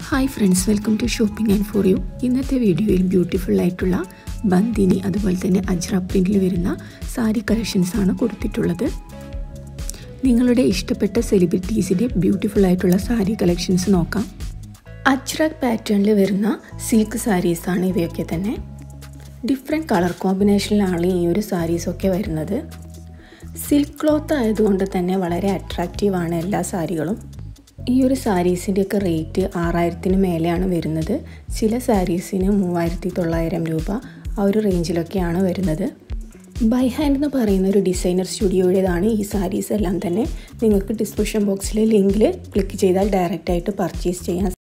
hi friends welcome to shopping and for you ഇന്നത്തെ വീഡിയോയിൽ beautiful ആയിട്ടുള്ള ബന്ദിനി അതുപോലെ തന്നെ അജ്ര പ്രിൻറ്റിൽ വരുന്ന സാരി കളക്ഷൻസ് ആണ് കൊടുത്തിട്ടുള്ളത് നിങ്ങളുടെ ഇഷ്ടപ്പെട്ട സെലിബ്രിറ്റീസിൻ്റെ ബ്യൂട്ടിഫുൾ ആയിട്ടുള്ള സാരി കളക്ഷൻസ് നോക്കാം അജ്രക് പാറ്റേണിൽ വരുന്ന സിൽക്ക് സാരീസാണ് ഇവയൊക്കെ തന്നെ ഡിഫറെൻറ്റ് കളർ കോമ്പിനേഷനിലാണ് ഈ ഒരു സാരീസൊക്കെ വരുന്നത് സിൽക്ക് ക്ലോത്ത് ആയതുകൊണ്ട് തന്നെ വളരെ അട്രാക്റ്റീവാണ് എല്ലാ സാരികളും ഈ ഒരു സാരീസിൻ്റെയൊക്കെ റേറ്റ് ആറായിരത്തിന് മേലെയാണ് വരുന്നത് ചില സാരീസിന് മൂവായിരത്തി തൊള്ളായിരം രൂപ ആ ഒരു റേഞ്ചിലൊക്കെയാണ് വരുന്നത് ബൈ ഹാൻഡ് എന്ന് പറയുന്ന ഒരു ഡിസൈനർ സ്റ്റുഡിയോയുടേതാണ് ഈ സാരീസ് എല്ലാം തന്നെ നിങ്ങൾക്ക് ഡിസ്ക്രിപ്ഷൻ ബോക്സിലെ ലിങ്കിൽ ക്ലിക്ക് ചെയ്താൽ ഡയറക്റ്റായിട്ട് പർച്ചേസ് ചെയ്യാൻ